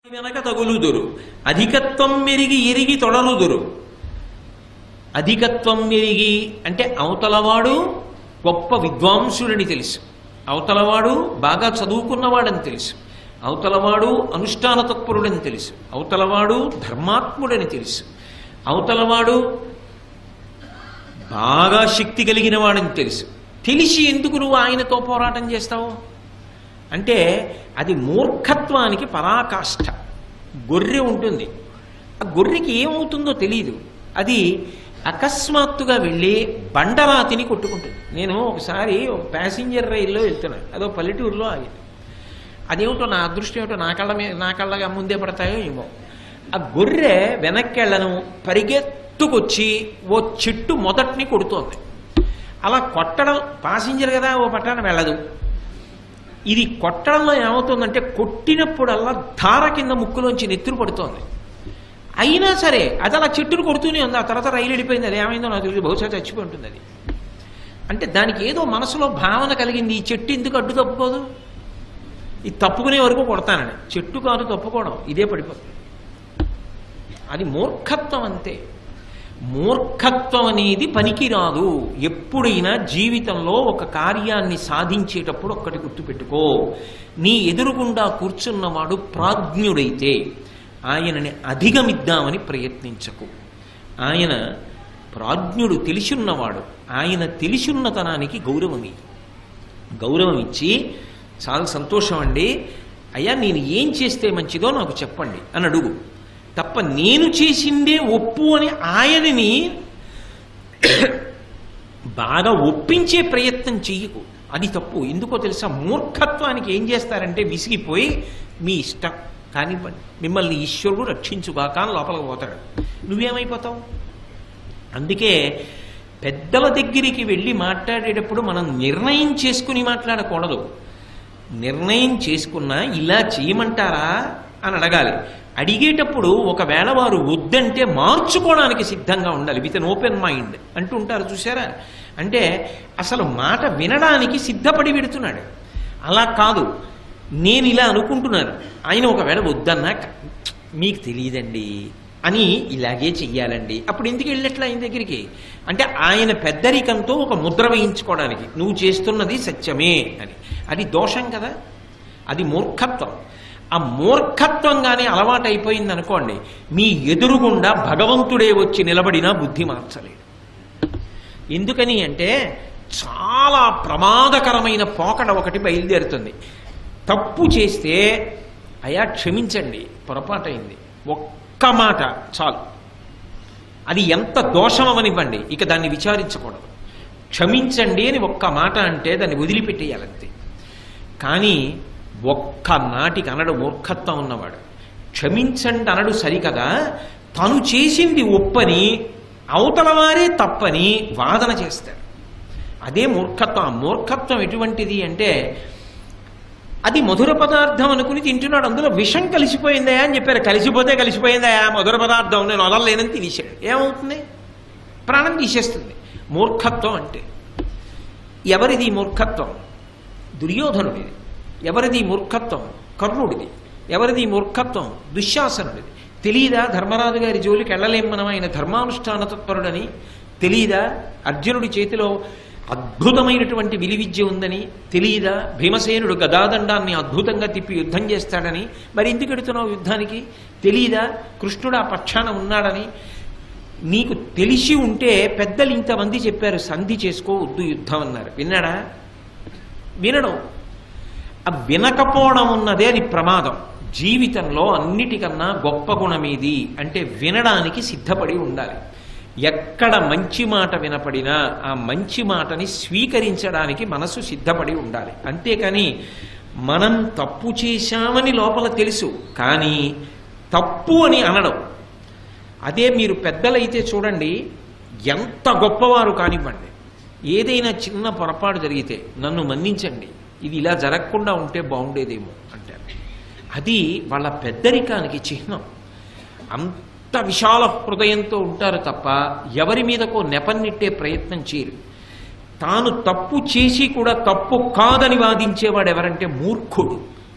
వెనక తగులుదురు అధికత్వం మెరిగి ఎరిగి తొడలుదురు అధికత్వం మెరిగి అంటే అవతలవాడు గొప్ప విద్వాంసుడని తెలుసు అవతలవాడు బాగా చదువుకున్నవాడని తెలుసు అవతలవాడు అనుష్ఠాన తత్పరుడని తెలుసు అవతలవాడు ధర్మాత్ముడని తెలుసు అవతలవాడు బాగా శక్తి కలిగిన వాడని తెలుసు తెలిసి ఎందుకు నువ్వు ఆయనతో పోరాటం చేస్తావు అంటే అది మూర్ఖత్వానికి పరాకాష్ఠ గొర్రె ఉంటుంది ఆ గొర్రెకి ఏమవుతుందో తెలియదు అది అకస్మాత్తుగా వెళ్ళి బండరాతిని కొట్టుకుంటుంది నేను ఒకసారి ఒక ప్యాసింజర్ రైల్లో వెళ్తున్నాను అదో పల్లెటూరులో ఆగింది అదేమిటో నా అదృష్టం ఏమిటో నా కళ్ళ మీద నా కళ్ళగా ముందే పడతాయో ఏమో ఆ గొర్రె వెనక్కి వెళ్ళను పరిగెత్తుకొచ్చి ఓ చెట్టు మొదటిని కొడుతోంది అలా కొట్టడం పాసింజర్ కదా ఓ పట్టాన వెళ్ళదు ఇది కొట్టడంలో ఏమవుతుందంటే కొట్టినప్పుడల్లా ధార కింద ముక్కులోంచి నెత్తురు పడుతోంది అయినా సరే అది అలా చెట్టును కొడుతూనే ఉంది ఆ తర్వాత రైలు వెళ్ళిపోయింది అది ఏమైందో నాకు తెలియదు బహుశా చచ్చిపోయి ఉంటుంది అది అంటే దానికి ఏదో మనసులో భావన కలిగింది ఈ చెట్టు ఎందుకు అడ్డు తప్పుకోదు ఇది తప్పుకునే వరకు కొడతానని చెట్టు కాదు తప్పుకోవడం ఇదే పడిపోతుంది అది మూర్ఖత్వం అంతే మూర్ఖత్వం అనేది పనికిరాదు ఎప్పుడైనా జీవితంలో ఒక కార్యాన్ని సాధించేటప్పుడు ఒక్కటి గుర్తుపెట్టుకో నీ ఎదురుగుండా కూర్చున్నవాడు ప్రాజ్ఞుడైతే ఆయనని అధిగమిద్దామని ప్రయత్నించకు ఆయన ప్రాజ్ఞుడు తెలిసున్నవాడు ఆయన తెలిసున్నతనానికి గౌరవమి గౌరవం ఇచ్చి చాలా సంతోషం అండి అయ్యా నేను ఏం చేస్తే మంచిదో నాకు చెప్పండి అని అడుగు తప్ప నేను చేసిందే ఒప్పు అని ఆయనని బాగా ఒప్పించే ప్రయత్నం చెయ్యకు అది తప్పు ఎందుకో తెలుసా మూర్ఖత్వానికి ఏం చేస్తారంటే విసిగిపోయి మీ ఇష్టం కానివ్వండి మిమ్మల్ని ఈశ్వరుడు రక్షించుగాక అని లోపలికి పోతాడు నువ్వేమైపోతావు అందుకే పెద్దల దగ్గరికి వెళ్ళి మాట్లాడేటప్పుడు మనం నిర్ణయం చేసుకుని మాట్లాడకూడదు నిర్ణయం చేసుకున్నా ఇలా చేయమంటారా అని అడగాలి అడిగేటప్పుడు ఒకవేళ వారు వద్దంటే మార్చుకోవడానికి సిద్ధంగా ఉండాలి విత్ అన్ ఓపెన్ మైండ్ అంటూ ఉంటారు చూసారా అంటే అసలు మాట వినడానికి సిద్ధపడి పెడుతున్నాడు అలా కాదు నేను ఇలా అనుకుంటున్నాను ఆయన ఒకవేళ వద్దన్నా మీకు తెలియదండి అని ఇలాగే చెయ్యాలండి అప్పుడు ఎందుకు వెళ్ళట్లే ఆయన దగ్గరికి అంటే ఆయన పెద్దరికంతో ఒక ముద్ర వేయించుకోవడానికి నువ్వు చేస్తున్నది సత్యమే అని అది దోషం కదా అది మూర్ఖత్వం ఆ మూర్ఖత్వంగానే అలవాటు అయిపోయింది అనుకోండి మీ ఎదురుగుండా భగవంతుడే వచ్చి నిలబడినా బుద్ధి మార్చలేడు ఎందుకని అంటే చాలా ప్రమాదకరమైన పోకడ ఒకటి బయలుదేరుతుంది తప్పు చేస్తే అయా క్షమించండి పొరపాటైంది ఒక్క మాట చాలు అది ఎంత దోషమవనివ్వండి ఇక దాన్ని విచారించకూడదు క్షమించండి అని ఒక్క మాట అంటే దాన్ని వదిలిపెట్టేయాలంతే కానీ ఒక్క నాటికి అనడు మూర్ఖత్వం ఉన్నవాడు క్షమించండి అనడు సరికదా తను చేసింది ఒప్పని అవతల వారే తప్పని వాదన చేస్తాడు అదే మూర్ఖత్వం ఆ మూర్ఖత్వం ఎటువంటిది అంటే అది మధుర పదార్థం అనుకుని తింటున్నాడు అందులో విషం కలిసిపోయిందా అని చెప్పారు కలిసిపోతే కలిసిపోయిందా మధుర పదార్థం నేను వదలలేనని తినేశాడు ఏమవుతుంది ప్రాణం తీసేస్తుంది మూర్ఖత్వం అంటే ఎవరిది మూర్ఖత్వం దుర్యోధనుడిది ఎవరిది మూర్ఖత్వం కర్ణుడిది ఎవరిది మూర్ఖత్వం దుశ్శాసనుడిది తెలియదా ధర్మరాజు గారి జోలికి వెళ్ళలేం మనం ఆయన ధర్మానుష్ఠాన తత్పరుడని తెలియదా అర్జునుడి చేతిలో అద్భుతమైనటువంటి విలువిద్య ఉందని తెలియదా భీమసేనుడు గదాదండాన్ని అద్భుతంగా తిప్పి యుద్ధం చేస్తాడని మరి ఎందుకు ఎడుతున్నావు యుద్ధానికి తెలియదా కృష్ణుడు ఆ పక్షాన ఉన్నాడని నీకు తెలిసి ఉంటే పెద్దలు ఇంతమంది చెప్పారు సంధి చేసుకో వద్దు యుద్ధం అన్నారు విన్నాడా వినడం ఆ వినకపోవడం ఉన్నదే అది ప్రమాదం జీవితంలో అన్నిటికన్నా గొప్ప గుణమేది అంటే వినడానికి సిద్ధపడి ఉండాలి ఎక్కడ మంచి మాట వినపడినా ఆ మంచి మాటని స్వీకరించడానికి మనసు సిద్ధపడి ఉండాలి అంతేకాని మనం తప్పు చేశామని లోపల తెలుసు కానీ తప్పు అని అనడం అదే మీరు పెద్దలైతే చూడండి ఎంత గొప్పవారు కానివ్వండి ఏదైనా చిన్న పొరపాటు జరిగితే నన్ను మన్నించండి ఇది ఇలా జరగకుండా ఉంటే బాగుండేదేమో అంటారు అది వాళ్ళ పెద్దరికానికి చిహ్నం అంత విశాల హృదయంతో ఉంటారు తప్ప ఎవరి మీదకో నెపన్నెట్టే ప్రయత్నం చేయరు తాను తప్పు చేసి కూడా తప్పు కాదని వాదించేవాడు ఎవరంటే మూర్ఖుడు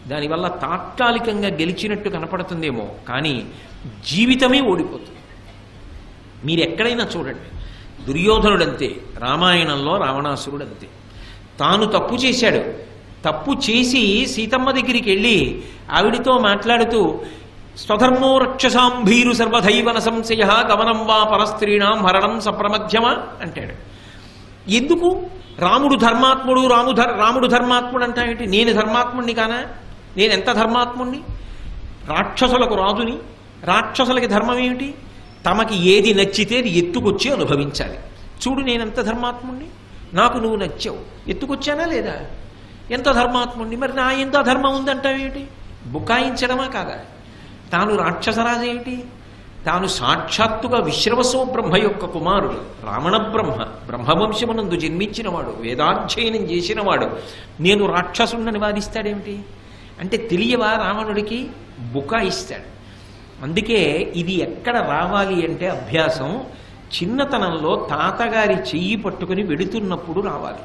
దానివల్ల తాత్కాలికంగా గెలిచినట్టు కనపడుతుందేమో కానీ జీవితమే ఓడిపోతుంది మీరు ఎక్కడైనా చూడండి దుర్యోధనుడంతే రామాయణంలో రావణాసురుడంతే తాను తప్పు చేశాడు తప్పు చేసి సీతమ్మ దగ్గరికి వెళ్ళి ఆవిడితో మాట్లాడుతూ స్వధర్మో రక్షసాం భీరు సర్వధైవన సంశయ గమనం వా పరస్త్రీణాం హరణం సప్రమధ్యమ అంటాడు ఎందుకు రాముడు ధర్మాత్ముడు రాము ధర్ రాముడు ధర్మాత్ముడు అంటాయేంటి నేను ధర్మాత్ముడిని కానా నేను ఎంత ధర్మాత్ముడిని రాక్షసులకు రాజుని రాక్షసులకి ధర్మం ఏమిటి తమకి ఏది నచ్చితే అది ఎత్తుకొచ్చి అనుభవించాలి చూడు నేనెంత ధర్మాత్ముణ్ణి నాకు నువ్వు నచ్చావు ఎత్తుకొచ్చానా లేదా ఎంత ధర్మాత్ముణ్ణి మరి నా ఎంత ధర్మం ఉందంటావేమిటి బుకాయించడమా కాదా తాను రాక్షసరాజు ఏమిటి తాను సాక్షాత్తుగా విశ్రవసో బ్రహ్మ యొక్క కుమారుడు రావణ బ్రహ్మ బ్రహ్మవంశమునందు జన్మించినవాడు వేదాధ్యయనం చేసినవాడు నేను రాక్షసుండని వాదిస్తాడేమిటి అంటే తెలియవా రావణుడికి బుకాయిస్తాడు అందుకే ఇది ఎక్కడ రావాలి అంటే అభ్యాసం చిన్నతనంలో తాతగారి చెయ్యి పట్టుకుని వెడుతున్నప్పుడు రావాలి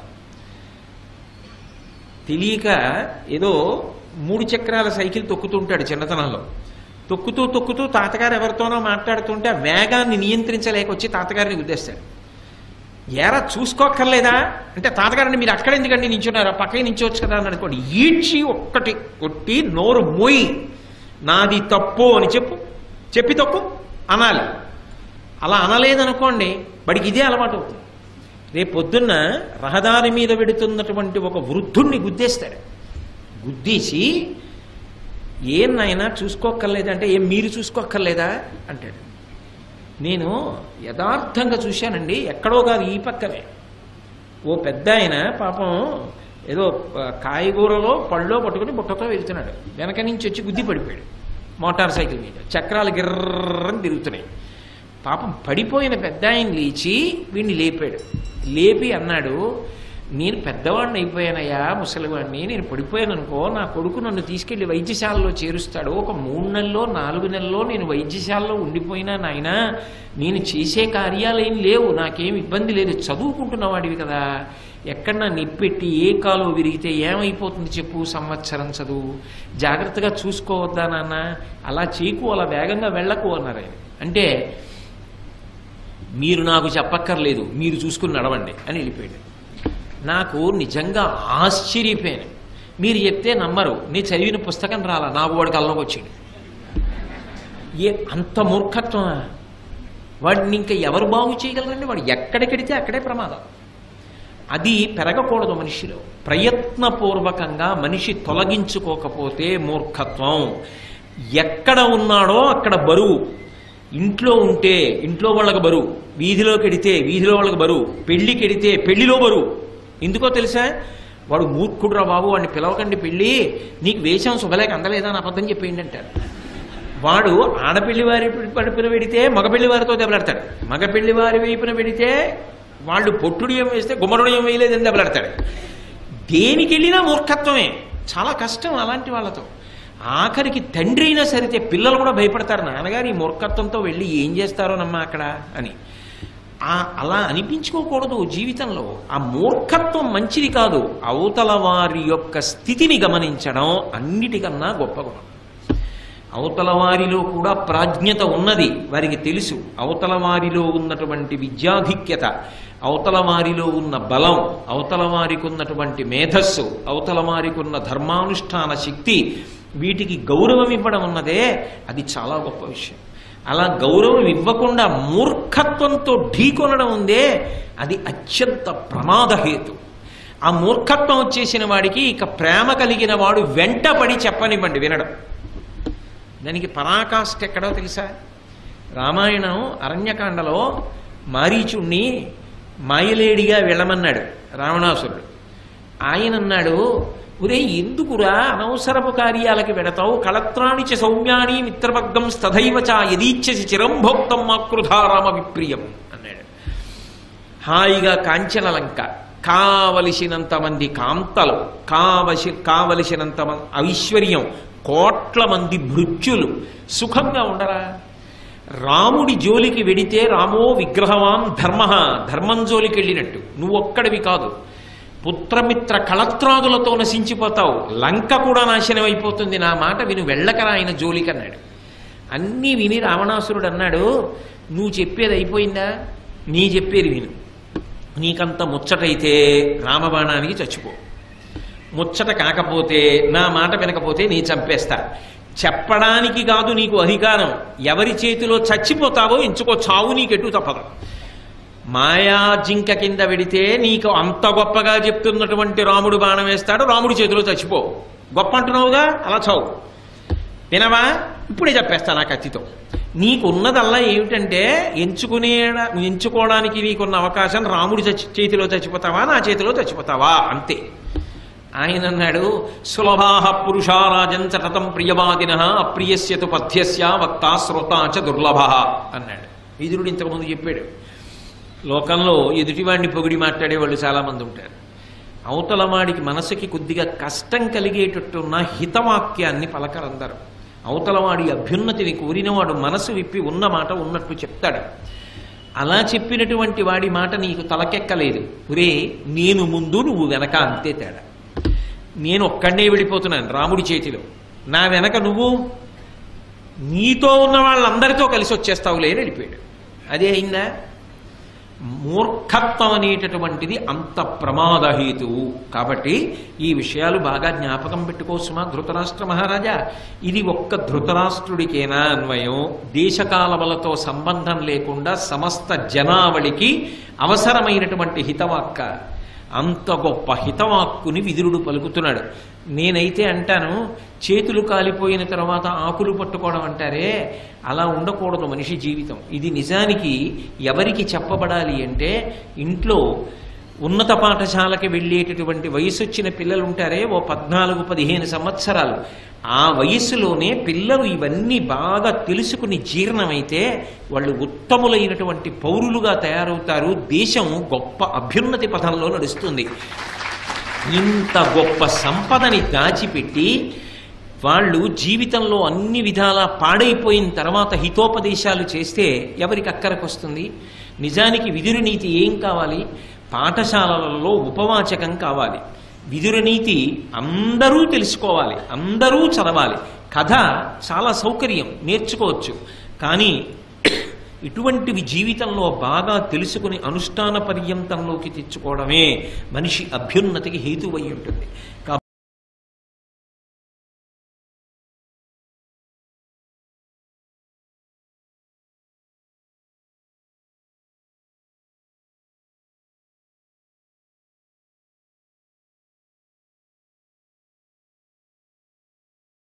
తెలియక ఏదో మూడు చక్రాల సైకిల్ తొక్కుతుంటాడు చిన్నతనంలో తొక్కుతూ తొక్కుతూ తాతగారు ఎవరితోనో మాట్లాడుతుంటే ఆ వేగాన్ని నియంత్రించలేక వచ్చి తాతగారిని గుద్దేస్తాడు ఏరా చూసుకోక్కర్లేదా అంటే తాతగారిని మీరు అక్కడ ఎందుకండి నించున్నారా పక్కకి నించోవచ్చు కదా అని అనుకోండి ఈడ్చి ఒక్కటి కొట్టి నోరు మోయి నాది తప్పు అని చెప్పు చెప్పి తప్పు అనాలి అలా అనలేదనుకోండి వాడికి ఇదే అలవాటు అవుతుంది రేపు పొద్దున్న రహదారి మీద వెడుతున్నటువంటి ఒక వృద్ధుణ్ణి గుద్దేస్తాడు గుద్దేసి ఏం నాయనా చూసుకోక్కర్లేదంటే ఏం మీరు చూసుకోక్కర్లేదా అంటాడు నేను యథార్థంగా చూశానండి ఎక్కడో కాదు ఈ పక్కనే ఓ పెద్ద ఆయన పాపం ఏదో ఆ, కాయగూరలో పళ్ళో పట్టుకుని బుట్టతో వెళ్తున్నాడు వెనక నుంచి వచ్చి గుద్ది పడిపోయాడు మోటార్ సైకిల్ మీద చక్రాలు గిర్రని తిరుగుతున్నాయి పాపం పడిపోయిన పెద్ద ఆయన లేచి వీడిని లేపాడు లేపి అన్నాడు నేను పెద్దవాడిని అయిపోయానయ్యా ముసలివాడిని నేను పడిపోయాను అనుకో నా కొడుకు నన్ను తీసుకెళ్లి వైద్యశాలలో చేరుస్తాడు ఒక మూడు నెలల్లో నాలుగు నెలల్లో నేను వైద్యశాలలో ఉండిపోయినా నాయనా నేను చేసే కార్యాలేం లేవు నాకేం ఇబ్బంది లేదు చదువుకుంటున్న వాడివి కదా ఎక్కడన్నా నిప్పెట్టి ఏ కాలు విరిగితే ఏమైపోతుంది చెప్పు సంవత్సరం చదువు జాగ్రత్తగా చూసుకోవద్దా నాన్న అలా చేయకు అలా వేగంగా వెళ్ళకు అన్నారు ఆయన అంటే మీరు నాకు చెప్పక్కర్లేదు మీరు చూసుకుని నడవండి అని వెళ్ళిపోయాడు నాకు నిజంగా ఆశ్చర్యపోయాను మీరు చెప్తే నమ్మరు నీ చదివిన పుస్తకం రాలా నాకు వాడికి కల్లోకి వచ్చింది ఏ అంత మూర్ఖత్వమా వాడిని ఇంకా ఎవరు బాగు చేయగలరండి వాడు ఎక్కడికెడితే అక్కడే ప్రమాదం అది పెరగకూడదు మనిషిలో ప్రయత్నపూర్వకంగా మనిషి తొలగించుకోకపోతే మూర్ఖత్వం ఎక్కడ ఉన్నాడో అక్కడ బరువు ఇంట్లో ఉంటే ఇంట్లో వాళ్ళకి బరువు వీధిలోకి ఎడితే వీధిలో వాళ్ళకి బరువు పెళ్లికి ఎడితే పెళ్లిలో బరువు ఎందుకో తెలుసా వాడు మూర్ఖుడురా బాబు వాడిని పిలవకండి పెళ్ళి నీకు వేషం శుభలేక అందలేదా అని అబద్ధం చెప్పేయండి అంటారు వాడు ఆడపిల్లి వారి పడుపున పెడితే మగపిల్లి వారితో దెబ్బలాడతాడు మగపిల్లి వారి వైపున పెడితే వాళ్ళు పొట్టుడియం వేస్తే గుమ్మరుడియం వేయలేదని దెబ్బలాడతాడు దేనికి వెళ్ళినా మూర్ఖత్వమే చాలా కష్టం అలాంటి వాళ్ళతో ఆఖరికి తండ్రి అయినా సరితే పిల్లలు కూడా భయపడతారు నాన్నగారు ఈ మూర్ఖత్వంతో వెళ్ళి ఏం చేస్తారోనమ్మా అక్కడ అని ఆ అలా అనిపించుకోకూడదు జీవితంలో ఆ మూర్ఖత్వం మంచిది కాదు అవతల వారి యొక్క స్థితిని గమనించడం అన్నిటికన్నా గొప్ప గుణం అవతల వారిలో కూడా ప్రాజ్ఞత ఉన్నది వారికి తెలుసు అవతల వారిలో ఉన్నటువంటి విద్యాధిక్యత అవతల వారిలో ఉన్న బలం అవతల వారికి ఉన్నటువంటి మేధస్సు అవతల వారికి ఉన్న ధర్మానుష్ఠాన శక్తి వీటికి గౌరవం ఇవ్వడం ఉన్నదే అది చాలా గొప్ప విషయం అలా గౌరవం ఇవ్వకుండా మూర్ఖత్వంతో ఢీకొనడం ఉందే అది అత్యంత ప్రమాదహేతు ఆ మూర్ఖత్వం వచ్చేసిన వాడికి ఇక ప్రేమ కలిగిన వాడు వెంటపడి చెప్పనివ్వండి వినడం దానికి పరాకాష్ఠ ఎక్కడో తెలుసా రామాయణం అరణ్యకాండలో మారీచుణ్ణి మాయలేడిగా వెళ్ళమన్నాడు రావణాసురుడు ఆయన అన్నాడు ఒరే ఎందుకురా అనవసరపు కార్యాలకి వెడతావు కళత్రాణిచ సౌమ్యాని మిత్రవర్గం స్తథైవ చ యదీచ్ఛసి చిరం భోక్తం మాకృధారామ విప్రియం అన్నాడు హాయిగా కాంచనలంక కావలసినంత మంది కాంతలు కావలసి కావలసినంత మం- ఐశ్వర్యం కోట్ల మంది భృత్యులు సుఖంగా ఉండరా రాముడి జోలికి వెడితే రామో విగ్రహవాన్ ధర్మ ధర్మం జోలికి వెళ్ళినట్టు నువ్వు ఒక్కడివి కాదు పుత్రమిత్ర కళత్రాదులతో నశించిపోతావు లంక కూడా నాశనం అయిపోతుంది నా మాట విను వెళ్ళకరా ఆయన జోలికన్నాడు అన్నీ విని రావణాసురుడు అన్నాడు నువ్వు చెప్పేది అయిపోయిందా నీ చెప్పేది విను నీకంత ముచ్చటైతే రామబాణానికి చచ్చిపో ముచ్చట కాకపోతే నా మాట వినకపోతే నీ చంపేస్తా చెప్పడానికి కాదు నీకు అధికారం ఎవరి చేతిలో చచ్చిపోతావో ఎంచుకో చావు నీకెటు తప్పదు మాయా జింక కింద వెడితే నీకు అంత గొప్పగా చెప్తున్నటువంటి రాముడు బాణం వేస్తాడు రాముడి చేతిలో చచ్చిపో గొప్ప అంటున్నావుగా అలా చావు వినవా ఇప్పుడే చెప్పేస్తా నా కత్తితో నీకున్నదల్లా ఏమిటంటే ఎంచుకునే ఎంచుకోవడానికి నీకున్న అవకాశం రాముడి చచ్చి చేతిలో చచ్చిపోతావా నా చేతిలో చచ్చిపోతావా అంతే ఆయన అన్నాడు సులభాహ పురుషారాజం చటతం ప్రియవాదిన అప్రియస్యతు పథ్యస్య వక్త శ్రోత చ దుర్లభ అన్నాడు విదురుడు ఇంతకుముందు చెప్పాడు లోకంలో ఎదుటివాడిని పొగిడి మాట్లాడేవాళ్ళు చాలామంది ఉంటారు అవతల వాడికి మనసుకి కొద్దిగా కష్టం కలిగేటట్టున్న హితవాక్యాన్ని పలకరందరు అవతల వాడి అభ్యున్నతిని కోరినవాడు మనసు విప్పి ఉన్న మాట ఉన్నట్టు చెప్తాడు అలా చెప్పినటువంటి వాడి మాట నీకు తలకెక్కలేదు ఒరే నేను ముందు నువ్వు వెనక అంతే తేడా నేను ఒక్కడే వెళ్ళిపోతున్నాను రాముడి చేతిలో నా వెనక నువ్వు నీతో ఉన్న వాళ్ళందరితో కలిసి వచ్చేస్తావులే అని వెళ్ళిపోయాడు అదే అయిందా మూర్ఖత్వం అనేటటువంటిది అంత ప్రమాదహేతువు కాబట్టి ఈ విషయాలు బాగా జ్ఞాపకం పెట్టుకోసుమా ధృతరాష్ట్ర మహారాజా ఇది ఒక్క ధృతరాష్ట్రుడికేనా అన్వయం దేశకాలములతో సంబంధం లేకుండా సమస్త జనావళికి అవసరమైనటువంటి హితవాక్క అంత గొప్ప హితవాక్కుని విదురుడు పలుకుతున్నాడు నేనైతే అంటాను చేతులు కాలిపోయిన తర్వాత ఆకులు పట్టుకోవడం అంటారే అలా ఉండకూడదు మనిషి జీవితం ఇది నిజానికి ఎవరికి చెప్పబడాలి అంటే ఇంట్లో ఉన్నత పాఠశాలకి వెళ్ళేటటువంటి వయసు వచ్చిన పిల్లలు ఉంటారే ఓ పద్నాలుగు పదిహేను సంవత్సరాలు ఆ వయస్సులోనే పిల్లలు ఇవన్నీ బాగా తెలుసుకుని జీర్ణమైతే వాళ్ళు ఉత్తములైనటువంటి పౌరులుగా తయారవుతారు దేశం గొప్ప అభ్యున్నతి పథంలో నడుస్తుంది ఇంత గొప్ప సంపదని దాచిపెట్టి వాళ్ళు జీవితంలో అన్ని విధాలా పాడైపోయిన తర్వాత హితోపదేశాలు చేస్తే ఎవరికి అక్కరకొస్తుంది నిజానికి విదురు నీతి ఏం కావాలి పాఠశాలలలో ఉపవాచకం కావాలి విదుర నీతి అందరూ తెలుసుకోవాలి అందరూ చదవాలి కథ చాలా సౌకర్యం నేర్చుకోవచ్చు కానీ ఇటువంటివి జీవితంలో బాగా తెలుసుకుని అనుష్ఠాన పర్యంతంలోకి తెచ్చుకోవడమే మనిషి అభ్యున్నతికి హేతువై ఉంటుంది